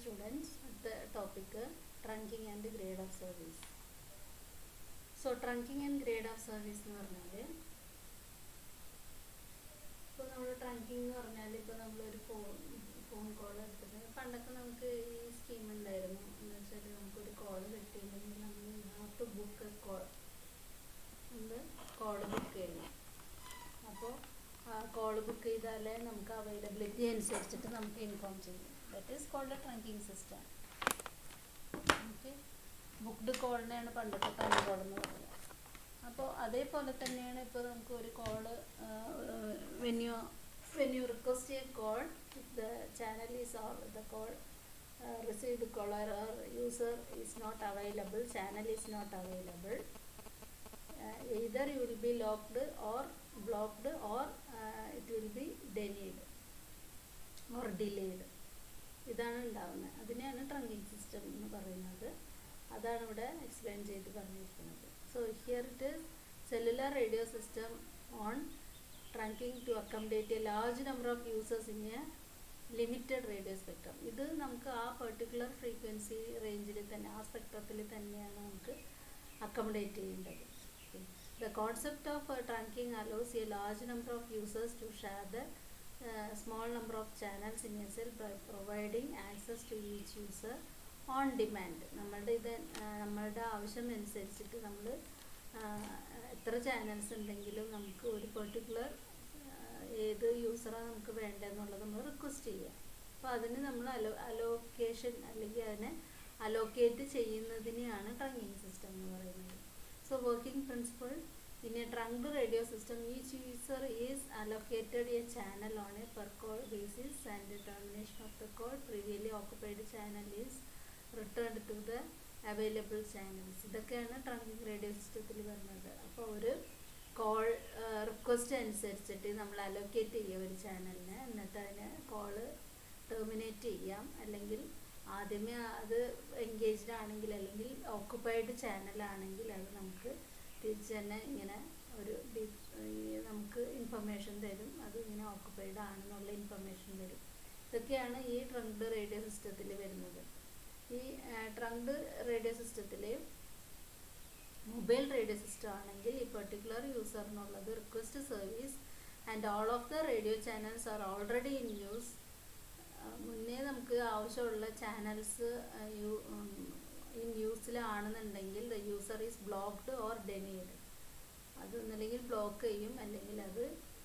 students the topic uh, trunking and grade of service so trunking and grade of service എന്ന് പറഞ്ഞാൽ ഇപ്പോൾ നമ്മൾ trunking എന്ന് പറഞ്ഞാൽ ഇപ്പോൾ നമ്മളൊരു ഫോൺ ഫോൺ കോൾ എടുത്തിട്ട് പണ്ടൊക്കെ നമുക്ക് ഈ സ്കീം ഉണ്ടായിരുന്നു എന്ന് വെച്ചാൽ നമുക്കൊരു കോൾ കിട്ടിയില്ലെങ്കിൽ നമ്മൾ ഹാവ് ടു ബുക്ക് കോൾ നമ്മൾ കോൾ ബുക്ക് ചെയ്യണം അപ്പോൾ കോൾ ബുക്ക് ചെയ്താലേ നമുക്ക് അവൈലബിലിറ്റി അനുസരിച്ചിട്ട് നമുക്ക് ഇൻഫോം ചെയ്യും that is called a trunking system okay booked കോളിനെയാണ് പണ്ടത്തെ ട്രങ്ക് കോൾ എന്ന് പറയുന്നത് അപ്പോൾ അതേപോലെ തന്നെയാണ് ഇപ്പോൾ നമുക്ക് ഒരു call when you when you request a call the channel is or the call received caller or user is not available channel is not available either you will be locked or blocked or uh, it will be denied or delayed ഇതാണ് ഉണ്ടാവുന്നത് അതിനെയാണ് trunking system എന്ന് പറയുന്നത് അതാണ് ഇവിടെ explain ചെയ്ത് പറഞ്ഞിരിക്കുന്നത് so here it is cellular radio system on trunking to accommodate a large number of users in a limited radio spectrum ഇത് നമുക്ക് ആ പെർട്ടിക്കുലർ ഫ്രീക്വൻസി റേഞ്ചിൽ തന്നെ ആ സ്പെക്ട്രത്തിൽ തന്നെയാണ് നമുക്ക് അക്കോമഡേറ്റ് ചെയ്യേണ്ടത് The concept of uh, trunking allows a large number of users to share the uh, small number of channels in a cell by providing access to each user on demand. നമ്മളുടെ ഇത് നമ്മളുടെ ആവശ്യം അനുസരിച്ചിട്ട് നമ്മൾ എത്ര channels ഉണ്ടെങ്കിലും നമുക്ക് ഒരു പെർട്ടിക്കുലർ ഏത് യൂസറാണ് നമുക്ക് വേണ്ടതെന്നുള്ളത് നമ്മൾ റിക്വസ്റ്റ് ചെയ്യുക അപ്പോൾ അതിന് നമ്മൾ അലോ അലോക്കേഷൻ അല്ലെങ്കിൽ അതിനെ അലോക്കേറ്റ് ചെയ്യുന്നതിനെയാണ് ട്രങ്കിങ് സിസ്റ്റം എന്ന് പറയുന്നത് So working principle in a trunked radio system each user is allocated a channel on a per call basis and the termination of the call previously occupied channel is returned to the available channels ഇതൊക്കെയാണ് trunking radio സിസ്റ്റത്തിൽ വരുന്നത് അപ്പോൾ ഒരു call request അനുസരിച്ചിട്ട് നമ്മൾ allocate ചെയ്യുക ഒരു ചാനലിന് എന്നിട്ട് അതിന് കോള് ടെർമിനേറ്റ് ചെയ്യാം അല്ലെങ്കിൽ ആദ്യമേ അത് എൻഗേജ്ഡ് ആണെങ്കിൽ അല്ലെങ്കിൽ ഓക്കുപ്പൈഡ് ചാനലാണെങ്കിൽ അത് നമുക്ക് തിരിച്ച് തന്നെ ഇങ്ങനെ ഒരു നമുക്ക് ഇൻഫർമേഷൻ തരും അത് ഇങ്ങനെ ഓക്കുപ്പൈഡ് ആണെന്നുള്ള ഇൻഫർമേഷൻ തരും ഇതൊക്കെയാണ് ഈ ട്രങ്ക്ഡ് റേഡിയോ സിസ്റ്റത്തിൽ വരുന്നത് ഈ ട്രങ്ക്ഡ് റേഡിയോ സിസ്റ്റത്തിൽ മൊബൈൽ റേഡിയോ സിസ്റ്റം ആണെങ്കിൽ ഈ പെർട്ടിക്കുലർ യൂസറിനുള്ളത് request service and all of the radio channels are already in use മുന്നേ നമുക്ക് ആവശ്യമുള്ള ചാനൽസ് ഇൻ യൂസിലാണെന്നുണ്ടെങ്കിൽ the user is blocked or denied അത് ഒന്നല്ലെങ്കിൽ ബ്ലോക്ക് ചെയ്യും അല്ലെങ്കിൽ അത്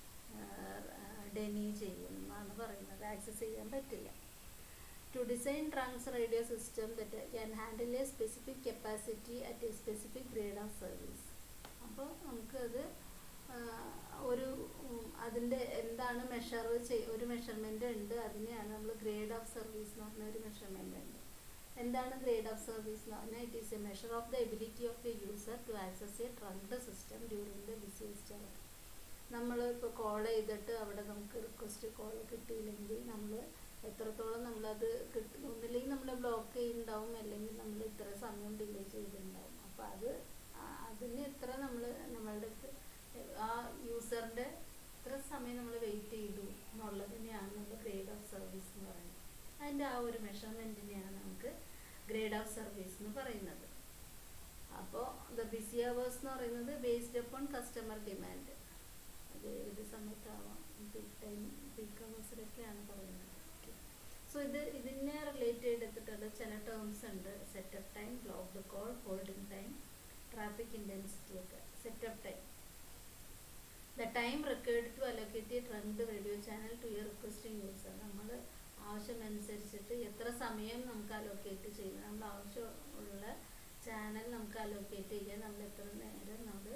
ഡെനി ചെയ്യും എന്നാണ് പറയുന്നത് ആക്സസ് ചെയ്യാൻ പറ്റില്ല to design trans radio system that can handle a specific capacity at a specific grade of service അപ്പോൾ നമുക്കത് ഒരു അതിൻ്റെ എന്താണ് മെഷർ ചെയ് ഒരു മെഷർമെൻ്റ് ഉണ്ട് അതിനെയാണ് നമ്മൾ ഗ്രേഡ് ഓഫ് സർവീസ് എന്ന് പറഞ്ഞ ഒരു മെഷർമെൻ്റ് ഉണ്ട് എന്താണ് ഗ്രേഡ് ഓഫ് സർവീസ് എന്ന് പറഞ്ഞാൽ it is a measure of the ability of a user to access a trunked system during the busiest hour നമ്മൾ ഇപ്പോൾ കോൾ ചെയ്തിട്ട് അവിടെ നമുക്ക് റിക്വസ്റ്റ് കോൾ കിട്ടിയില്ലെങ്കിൽ നമ്മൾ എത്രത്തോളം നമ്മളത് കിട്ടി ഒന്നില്ലെങ്കിൽ നമ്മൾ ബ്ലോക്ക് ചെയ്യുന്നുണ്ടാവും അല്ലെങ്കിൽ നമ്മൾ ഇത്ര സമയം ഡിലേ ചെയ്തിട്ടുണ്ടാവും അപ്പോൾ അത് അതിന് എത്ര നമ്മൾ നമ്മളുടെ അടുത്ത് ആ യൂസറിൻ്റെ എത്ര സമയം നമ്മൾ വെയിറ്റ് ചെയ്തു എന്നുള്ളതിനെയാണ് നമ്മൾ ഗ്രേഡ് ഓഫ് സർവീസ് എന്ന് പറയുന്നത് അതിൻ്റെ ആ ഒരു മെഷർമെൻറ്റിനെയാണ് നമുക്ക് ഗ്രേഡ് ഓഫ് സർവീസ് എന്ന് പറയുന്നത് അപ്പോൾ ദ ബിസി അവേഴ്സ് എന്ന് പറയുന്നത് ബേസ്ഡ് അപ്പോൺ കസ്റ്റമർ ഡിമാൻഡ് അത് ഏത് സമയത്താവാം പീക്ക് ടൈം പീക്ക് അവേഴ്സിലൊക്കെയാണ് പറയുന്നത് സോ ഇത് ഇതിനെ റിലേറ്റ് ചെയ്തെടുത്തിട്ടുള്ള ചില ടേംസ് ഉണ്ട് setup time blocked call holding time traffic intensity ഒക്കെ setup time the time required to allocate a trunked radio channel to a requesting user നമ്മൾ ആവശ്യമനുസരിച്ചിട്ട് എത്ര സമയം നമുക്ക് അലോക്കേറ്റ് ചെയ്യും നമ്മൾ ആവശ്യമുള്ള ചാനൽ നമുക്ക് അലോക്കേറ്റ് ചെയ്യാൻ നമ്മൾ എത്ര നേരം നമ്മൾ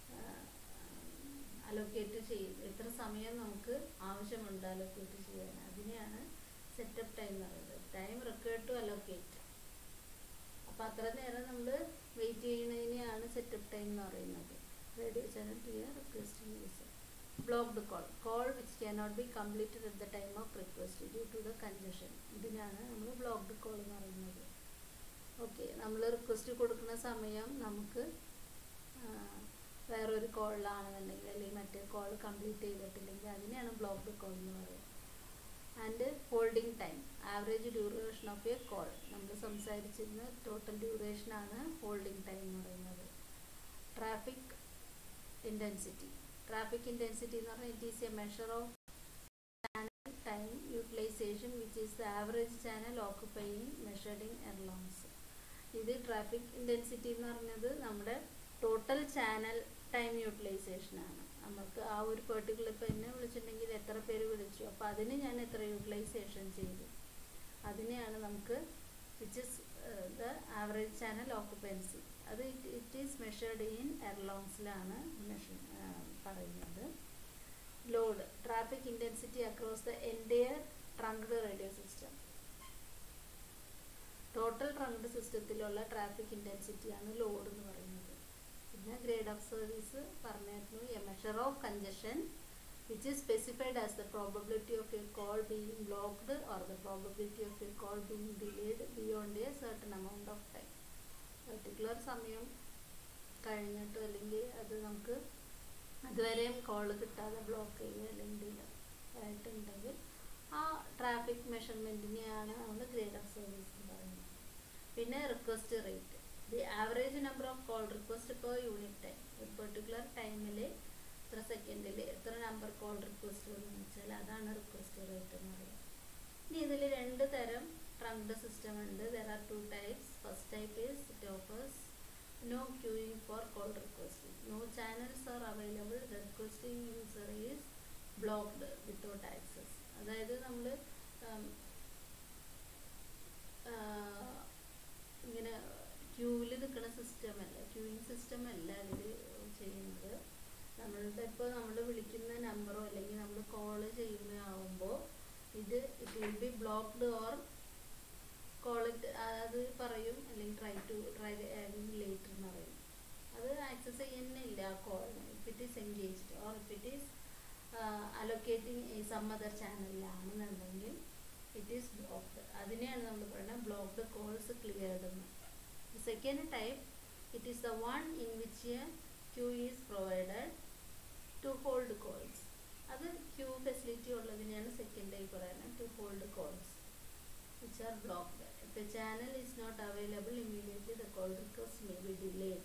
അലോക്കേറ്റ് ചെയ്യും എത്ര സമയം നമുക്ക് ആവശ്യമുണ്ട് അലോക്കേറ്റ് ചെയ്യാൻ അതിനെയാണ് സെറ്റപ്പ് ടൈം എന്ന് പറയുന്നത് ടൈം റിക്വയർഡ് ടു അലോക്കേറ്റ് അപ്പം അത്ര നേരം നമ്മൾ വെയിറ്റ് ചെയ്യുന്നതിനെയാണ് സെറ്റപ്പ് ടൈം എന്ന് പറയുന്നത് radio channel to a requesting user blocked call call which cannot be completed at the time of request due to the congestion ഇതിനാണ് നമ്മൾ ബ്ലോക്ക്ഡ് കോൾ എന്ന് പറയുന്നത് ഓക്കെ നമ്മൾ റിക്വസ്റ്റ് കൊടുക്കുന്ന സമയം നമുക്ക് വേറൊരു കോളിലാണെന്നുണ്ടെങ്കിൽ അല്ലെങ്കിൽ മറ്റേ കോൾ കംപ്ലീറ്റ് ചെയ്തിട്ടില്ലെങ്കിൽ അതിനെയാണ് ബ്ലോക്ക്ഡ് കോൾ എന്ന് പറയുന്നത് and holding time average duration of a call നമ്മൾ സംസാരിച്ചിരുന്ന ടോട്ടൽ ഡ്യൂറേഷനാണ് ഹോൾഡിംഗ് ടൈം എന്ന് പറയുന്നത് ട്രാഫിക് ഇൻറ്റൻസിറ്റി ട്രാഫിക് ഇൻറ്റൻസിറ്റി എന്ന് പറഞ്ഞാൽ it is a measure of channel time utilization which is the average channel occupying measured in erlangs ഇത് traffic intensity എന്ന് പറഞ്ഞത് നമ്മുടെ ടോട്ടൽ ചാനൽ ടൈം യൂട്ടിലൈസേഷൻ ആണ് നമുക്ക് ആ ഒരു പെർട്ടിക്കുലർ ഇപ്പോൾ എന്നെ വിളിച്ചിട്ടുണ്ടെങ്കിൽ എത്ര പേര് വിളിച്ചു അപ്പോൾ അതിന് ഞാൻ എത്ര യൂട്ടിലൈസേഷൻ ചെയ്തു അതിനെയാണ് നമുക്ക് which is the average channel occupancy അത് ഇറ്റ് ഈസ് മെഷേർഡ് ഇൻ എയർലോങ്സിലാണ് മെഷർ പറയുന്നത് load traffic intensity across the entire trunked radio system total trunked സിസ്റ്റത്തിലുള്ള ട്രാഫിക് ഇൻറ്റൻസിറ്റിയാണ് ലോഡ് എന്ന് പറയുന്നത് പിന്നെ ഗ്രേഡ് ഓഫ് സർവീസ് പറഞ്ഞായിരുന്നു a measure of congestion which is specified as the probability of a call being blocked or the probability of a call being delayed beyond a certain amount of time particular സമയം കഴിഞ്ഞിട്ട് അല്ലെങ്കിൽ അത് നമുക്ക് അതുവരെയും call കിട്ടാതെ block ചെയ്യുക അല്ലെങ്കിൽ ആയിട്ടുണ്ടെങ്കിൽ ആ ട്രാഫിക് മെഷർമെൻറ്റിനെയാണ് നമ്മൾ ഗ്രേഡ് ഓഫ് സർവീസ് എന്ന് പറയുന്നത് പിന്നെ request rate the average number of call request per unit time ഒരു പെർട്ടിക്കുലർ ടൈമിൽ എത്ര സെക്കൻഡിൽ എത്ര നമ്പർ കോൾ റിക്വസ്റ്റ് വന്നു വെച്ചാൽ അതാണ് റിക്വസ്റ്റ് റേറ്റ് എന്ന് പറയുന്നത് ഇനി ഇതിൽ രണ്ട് തരം ട്രങ്ക്ഡ് സിസ്റ്റം ഉണ്ട് there are two types first type is it offers no queuing for call requesting no channels are available the requesting user is blocked without access അതായത് നമ്മൾ ഇങ്ങനെ ക്യൂവിൽ നിൽക്കുന്ന സിസ്റ്റം അല്ല ക്യൂയിങ് സിസ്റ്റം അല്ല ഇതിൽ ചെയ്യുന്നത് നമ്മളുടെ ഇപ്പോൾ നമ്മൾ വിളിക്കുന്ന നമ്പറോ അല്ലെങ്കിൽ നമ്മൾ കോൾ ചെയ്യുന്നതാവുമ്പോൾ ഇത് it will be blocked or call it അത് പറയും അല്ലെങ്കിൽ ട്രൈ ടു ട്രൈ ലേറ്റർ എന്ന് പറയും അത് ആക്സസ് ചെയ്യുന്നില്ല ആ കോളിന് if it is engaged or if it is allocating some other ചാനലിലാണെന്നുണ്ടെങ്കിൽ ഇറ്റ് ഈസ് ബ്ലോക്ക്ഡ് അതിനെയാണ് നമ്മൾ പറയുന്നത് ബ്ലോക്ക്ഡ് കോൾസ് ക്ലിയർഡ് എന്ന് second type it is the one in which a queue is provided to hold calls അത് queue facility ഉള്ളതിനെയാണ് second type പറയുന്നത് to hold calls which are blocked. If a channel is not available immediately, the call request may be delayed.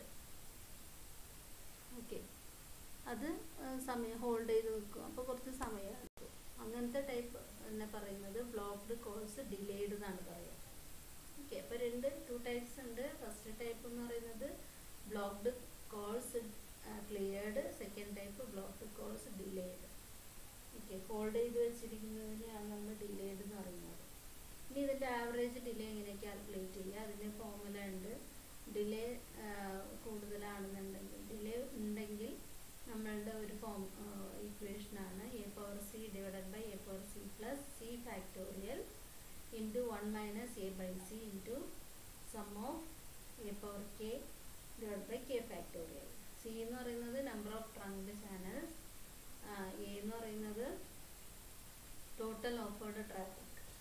Okay അത് സമയം hold ചെയ്ത് നിൽക്കും അപ്പോൾ കുറച്ച് സമയം എടുക്കും അങ്ങനത്തെ ടൈപ്പ് തന്നെ പറയുന്നത് ബ്ലോക്ക്ഡ് കോൾസ് ഡിലേഡ് എന്നാണ് പറയുക ഓക്കെ അപ്പോൾ രണ്ട് ടു ടൈപ്സ് ഉണ്ട് ഫസ്റ്റ് ടൈപ്പ് എന്ന് പറയുന്നത് blocked calls cleared second type blocked calls delayed okay hold ചെയ്ത് വെച്ചിരിക്കുന്നതിനെയാണ് നമ്മൾ ഡിലേഡ് എന്ന് പറയുന്നത് ഇനി ഇതിൻ്റെ ആവറേജ് ഡിലേ എങ്ങനെ കാൽക്കുലേറ്റ് ചെയ്യുക അതിന് ഫോർമുല ഉണ്ട് ഡിലേ കൂടുതലാണെന്നുണ്ടെങ്കിൽ ഡിലേ ഉണ്ടെങ്കിൽ നമ്മളുടെ ഒരു ഫോം ഇക്വേഷനാണ് A power C divided by A power C plus C factorial into one minus A by C into sum of A power K divide by K factorial C എന്ന് പറയുന്നത് number of trunk channels A എന്ന് പറയുന്നത് total offered traffic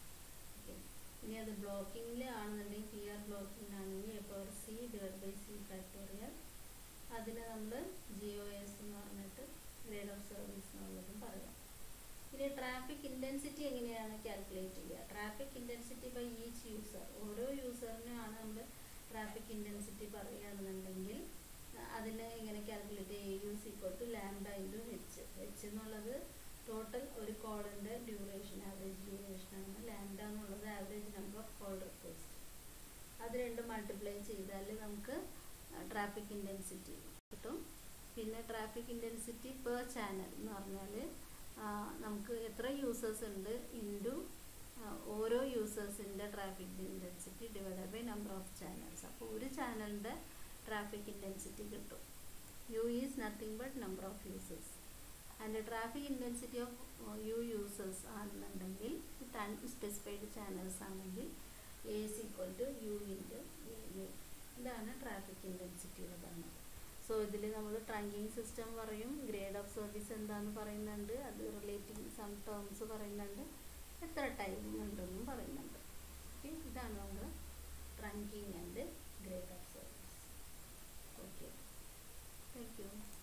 ഇനി അത് ബ്ലോക്കിങ്ങിൽ ആണെന്നുണ്ടെങ്കിൽ P R blocking ആണെങ്കിൽ A power C divide by C factorial അതിന് നമ്മൾ ജി ഒ എസ് എന്ന് പറഞ്ഞിട്ട് ഗ്രേഡ് ഓഫ് സർവീസ് എന്നുള്ളതും പറയാം ഇനി ട്രാഫിക് ഇൻറ്റൻസിറ്റി എങ്ങനെയാണ് കാൽക്കുലേറ്റ് ചെയ്യുക traffic intensity by each user ഓരോ യൂസറിനാണ് നമ്മൾ ട്രാഫിക് ഇൻറ്റൻസിറ്റി പറയുകയാണെന്നുണ്ടെങ്കിൽ അതിനെ ഇങ്ങനെ കാൽക്കുലേറ്റ് ചെയ്യുക use equal to lambda into H H എന്നുള്ളത് ടോട്ടൽ ഒരു കോളിൻ്റെ ഡ്യൂറേഷൻ ആവറേജ് ഡ്യൂറേഷൻ ആണ് ലാംഡ എന്നുള്ളത് average number of call request അത് രണ്ടും മൾട്ടിപ്ലൈ ചെയ്താൽ നമുക്ക് ട്രാഫിക് ഇൻറ്റൻസിറ്റി കിട്ടും പിന്നെ ട്രാഫിക് ഇൻറ്റൻസിറ്റി പെർ ചാനൽ എന്ന് പറഞ്ഞാൽ നമുക്ക് എത്ര യൂസേഴ്സ് ഉണ്ട് ഇൻറ്റു ഓരോ യൂസേഴ്സിൻ്റെ traffic intensity divide by number of channels അപ്പോൾ ഒരു ചാനലിൻ്റെ ട്രാഫിക് ഇൻറ്റൻസിറ്റി കിട്ടും U is nothing but number of users and traffic intensity of U users ആണെന്നുണ്ടെങ്കിൽ വിത്ത് അൺസ്പെസിഫൈഡ് ചാനൽസ് ആണെങ്കിൽ A is equal to U into A U ഇതാണ് traffic intensity പറയുന്നത് so ഇതിൽ നമ്മൾ ട്രാങ്കിങ് സിസ്റ്റം പറയും grade of service എന്താണെന്ന് പറയുന്നുണ്ട് അത് റിലേറ്റിംഗ് സം ടേംസ് പറയുന്നുണ്ട് എത്ര ടൈം ഉണ്ടെന്നും പറയുന്നുണ്ട് ഓക്കെ ഇതാണ് നമ്മൾ trunking and grade of service okay thank U